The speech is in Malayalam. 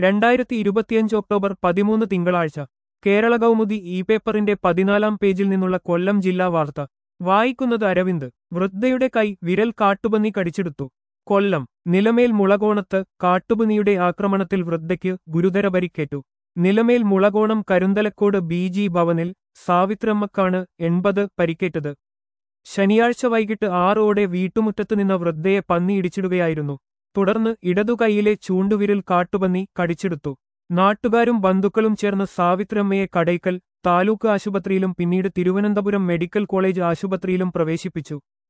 രണ്ടായിരത്തി ഇരുപത്തിയഞ്ച് ഒക്ടോബർ പതിമൂന്ന് തിങ്കളാഴ്ച കേരള കൗമുദി ഇ പേപ്പറിന്റെ പതിനാലാം പേജിൽ നിന്നുള്ള കൊല്ലം ജില്ലാ വാർത്ത വായിക്കുന്നത് അരവിന്ദ് വൃദ്ധയുടെ കൈ വിരൽ കാട്ടുപന്നി കടിച്ചെടുത്തു കൊല്ലം നിലമേൽ മുളകോണത്ത് കാട്ടുപന്നിയുടെ ആക്രമണത്തിൽ വൃദ്ധയ്ക്ക് ഗുരുതര പരിക്കേറ്റു നിലമേൽ മുളകോണം കരുന്തലക്കോട് ബി ജി ഭവനിൽ സാവിത്രമ്മക്കാണ് എൺപത് പരിക്കേറ്റത് ശനിയാഴ്ച വൈകിട്ട് ആറോടെ വീട്ടുമുറ്റത്ത് നിന്ന വൃദ്ധയെ പന്നി ഇടിച്ചിടുകയായിരുന്നു തുടർന്ന് ഇടതുകൈയിലെ ചൂണ്ടുവിരൽ കാട്ടുപന്നി കടിച്ചെടുത്തു നാട്ടുകാരും ബന്ധുക്കളും ചേർന്ന് സാവിത്രമ്മയെ കടയ്ക്കൽ താലൂക്ക് ആശുപത്രിയിലും പിന്നീട് തിരുവനന്തപുരം മെഡിക്കൽ കോളേജ് ആശുപത്രിയിലും പ്രവേശിപ്പിച്ചു